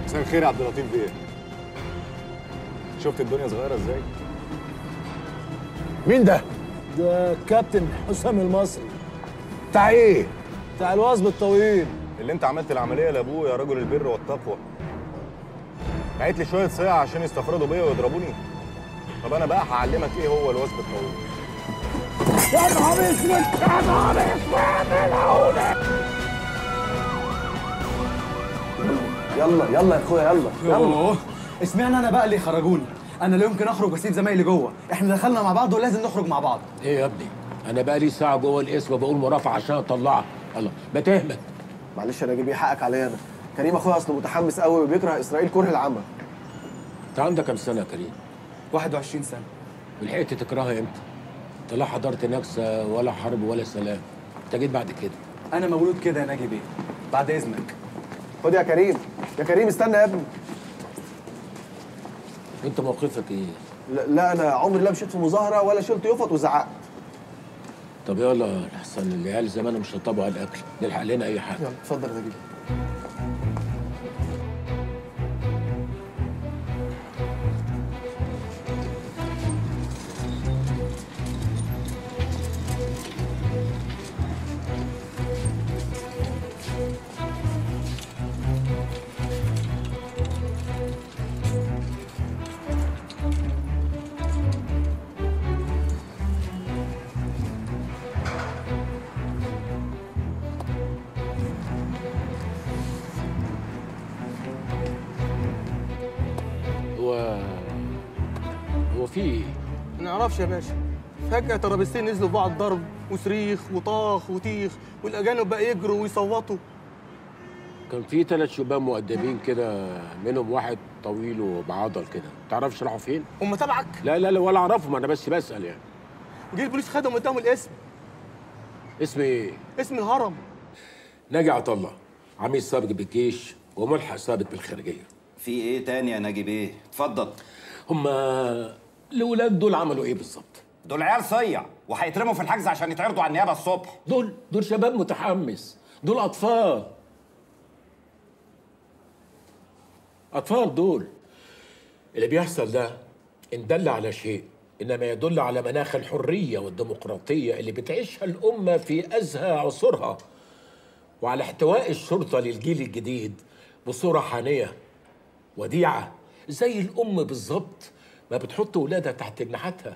مساء الخير يا عبد اللطيف بيه شفت الدنيا صغيره ازاي مين ده؟ ده كابتن حسام المصري بتاع ايه؟ بتاع الوثب الطويل اللي انت عملت العمليه لابوه يا رجل البر والتقوى بعت لي شويه صيع عشان يستفردوا بيا ويضربوني طب انا بقى هعلمك ايه هو الوثب الطويل يا نهار اسود يا نهار اسود يلا يلا يا اخويا يلا يلا يوه اسمعني انا بقى اللي خرجوني انا لا يمكن اخرج واسيب زمايلي جوه احنا دخلنا مع بعض ولازم نخرج مع بعض ايه يا ابني انا بقى لي ساعه جوه القسم بقول مرافعه عشان اطلعها الله ما تهمت معلش انا جيب حقك عليا انا كريم اخويا اصله متحمس قوي وبيكره اسرائيل كره العمى انت عندك كام سنه يا كريم 21 سنه ولحقت تكرهها امتى انت لا حضرت نكسه ولا حرب ولا سلام انت جيت بعد كده انا مولود كده يا ناجي بيه بعد اذنك خد يا كريم يا كريم استنى يا ابني انت موقفك ايه لا, لا انا عمري لا مشيت في مظاهره ولا شلت يفط وزعقت طب يلا احسن العيال زمان مش هيطبقوا على الاكل نلحق لنا اي حاجه يلا اتفضل يا نجيب هو هو في ايه ما نعرفش يا باشا فجأة ترابيزتين نزلوا في بعض ضرب وصريخ وطاخ وتيخ والأجانب بقى يجروا ويصوتوا كان في ثلاث شباب مؤدبين كده منهم واحد طويل وبعضل كده تعرفش راحوا فين هم تبعك لا لا لا ولا اعرفهم انا بس بسال يعني جه البوليس خدهم قدام الاسم اسم ايه اسم الهرم ناجي عطا الله عميد سابق بالجيش وملحق سابق بالخارجيه في ايه تاني يا ناجي بيه اتفضل هما الاولاد دول عملوا ايه بالظبط دول عيال صيع وهيترموا في الحجز عشان يتعرضوا على النيابه الصبح دول دول شباب متحمس دول اطفال اطفال دول اللي بيحصل ده ان دل على شيء انما يدل على مناخ الحريه والديمقراطيه اللي بتعيشها الامه في ازهى عصورها وعلى احتواء الشرطه للجيل الجديد بصوره حانيه وديعه زي الام بالظبط ما بتحط ولادها تحت جناحاتها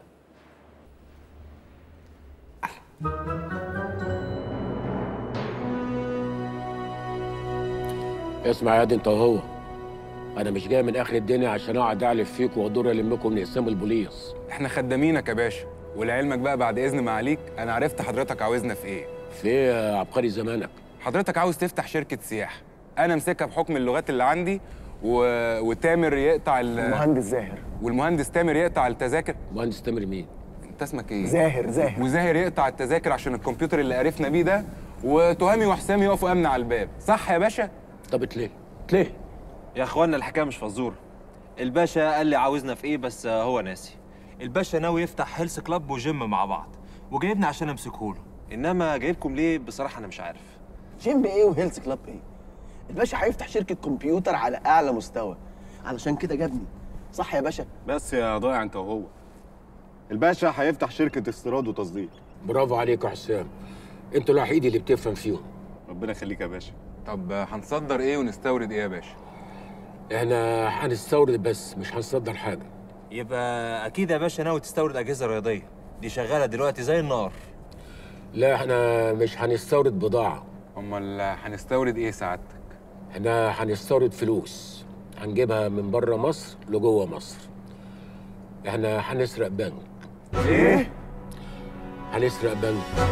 اسمع يا دي انت وهو انا مش جاي من اخر الدنيا عشان اقعد اعلف فيك وادور المكم من اقسام البوليس احنا خدامينك يا باشا ولعلمك بقى بعد اذن معاليك انا عرفت حضرتك عاوزنا في ايه في ايه يا عبقري زمانك حضرتك عاوز تفتح شركه سياحه انا امسكها بحكم اللغات اللي عندي و... وتامر يقطع ال... المهندس زاهر والمهندس تامر يقطع التذاكر مهندس تامر مين انت اسمك ايه زاهر زاهر وزاهر يقطع التذاكر عشان الكمبيوتر اللي عرفنا بيه ده وتهامي وحسام يقفوا امن على الباب صح يا باشا طب اتليه اتليه يا اخوانا الحكايه مش فزوره الباشا قال لي عاوزنا في ايه بس هو ناسي الباشا ناوي يفتح هيلث كلاب وجيم مع بعض وجايبني عشان امسكه له انما جايبكم ليه بصراحه انا مش عارف جيم ايه وهيلث كلاب ايه الباشا هيفتح شركه كمبيوتر على اعلى مستوى علشان كده جابني صح يا باشا بس يا ضايع انت وهو الباشا هيفتح شركه استيراد وتصدير برافو عليك يا حسام انت الوحيد اللي بتفهم فيهم ربنا يخليك يا باشا طب هنصدر ايه ونستورد ايه يا باشا احنا هنستورد بس مش هنصدر حاجه يبقى اكيد يا باشا ناوي تستورد اجهزه رياضيه دي شغاله دلوقتي زي النار لا احنا مش هنستورد بضاعه امال هنستورد ايه سعادتك احنا هنستورد فلوس هنجيبها من بره مصر لجوه مصر احنا هنسرق بنك ايه هنسرق بنك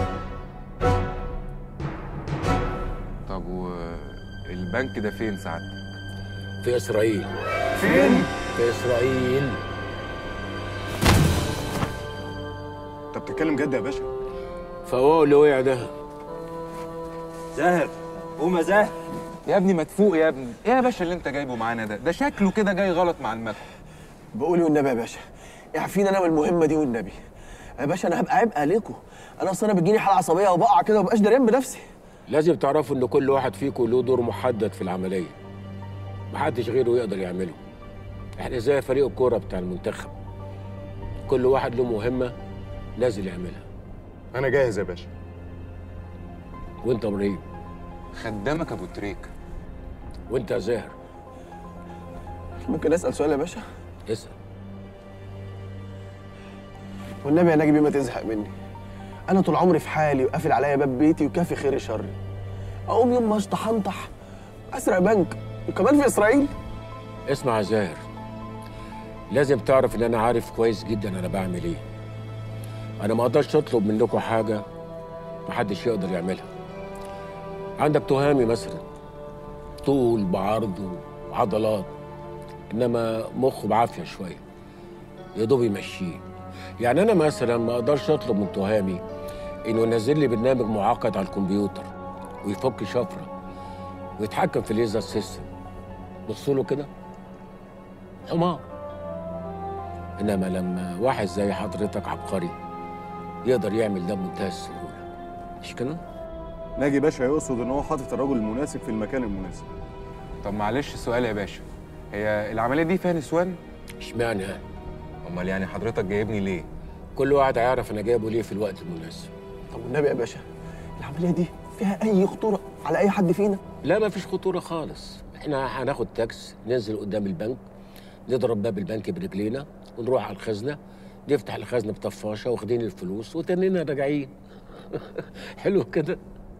طب والبنك ده فين سعادتك في اسرائيل فين في اسرائيل انت بتتكلم جد يا باشا فهو اللي وقع ده زاهر قوم يا زاهر يا ابني مدفوق يا ابني ايه يا باشا اللي انت جايبه معانا ده ده شكله كده جاي غلط مع المكن بقولي والنبي يا باشا اعفيني انا من المهمه دي والنبي يا باشا انا هبقى عبء عليكم انا اصل انا بتجيني حاله عصبيه وبقع كده ومبقاش دارين بنفسي لازم تعرفوا ان كل واحد فيكم له دور محدد في العمليه محدش غيره يقدر يعمله احنا زي فريق الكوره بتاع المنتخب كل واحد له مهمه نازل يعملها انا جاهز يا باشا وانت ابراهيم خدامك ابو تريك وانت يا زاهر ممكن اسال سؤال يا باشا اسال والنبي يا ناجي ما تزهق مني انا طول عمري في حالي وقافل عليا باب بيتي وكافي خير شري اقوم يوم ما اشطح انطح اسرق بنك وكمان في اسرائيل اسمع يا زاهر لازم تعرف ان انا عارف كويس جدا انا بعمل ايه انا ما اقدرش اطلب منكم حاجه محدش يقدر يعملها عندك تهامي مثلا طول بعرض وعضلات انما مخه بعافيه شويه يا دوب يمشيه يعني انا مثلا ما اقدرش اطلب من تهامي انه ينزل لي برنامج معقد على الكمبيوتر ويفك شفره ويتحكم في الليزر سيستم بصوا له كده حمار انما لما واحد زي حضرتك عبقري يقدر يعمل ده بمنتهى السهوله مش كده؟ ناجي باشا يقصد ان هو حاطط الرجل المناسب في المكان المناسب طب معلش سؤال يا باشا هي العمليه دي فيها نسوان اشمعنى يعني؟ امال يعني حضرتك جايبني ليه كل واحد هيعرف انا جايبه ليه في الوقت المناسب طب والنبي يا باشا العمليه دي فيها اي خطوره على اي حد فينا لا ما فيش خطوره خالص احنا هناخد تاكس ننزل قدام البنك نضرب باب البنك برجلينا ونروح على الخزنه نفتح الخزنه بطفاشه واخدين الفلوس وتنينا راجعين حلو كده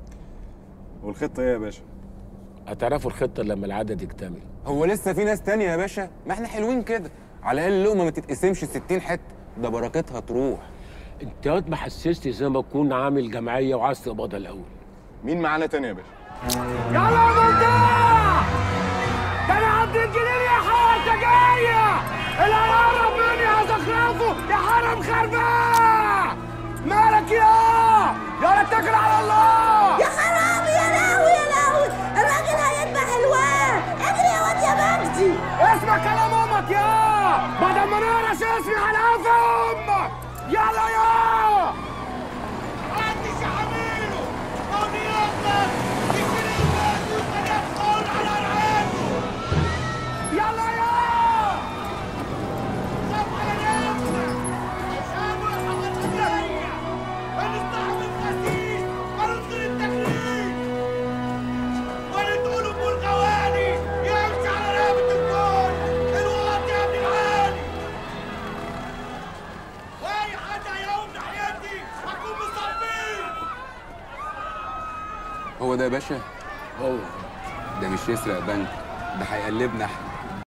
والخطه ايه يا باشا هتعرفوا الخطه لما العدد يكتمل هو لسه في ناس تانية يا باشا ما احنا حلوين كده على الاقل اللقمه ما تتقسمش 60 حته ده بركتها تروح انت وقت ما حسستني زي ما اكون عامل جمعيه وعايز تقبضها الاول مين معانا تاني يا باشا يلا يا مفتاح ده انا عبد الجليل يا حارة جاية اللي هيقرب مني هزخرفه يا حرم خربان مالك يا يلا اتكل على الله يا خرابي يا لهوي يا لهوي الراجل هيذبح الواد اجري يا واد يا مجدي اسمع كلام امك يا بدل ما نقرش اسمي على قف امك يلا يا محدش يعمله قومي يلا يشيل البيت ويدخل على رعايته يلا يا خاف على نفسك شامل حضرتك جاية هنستحمل خسيس هننصر التكليف ونتقول ام الغواني يمشي على رقبة الكل الواطي يا ابن العالي واي حد هيقوم ناحيتي هكون مصابين هو ده يا باشا هو ده مش يسرق بنك ده هيقلبنا احنا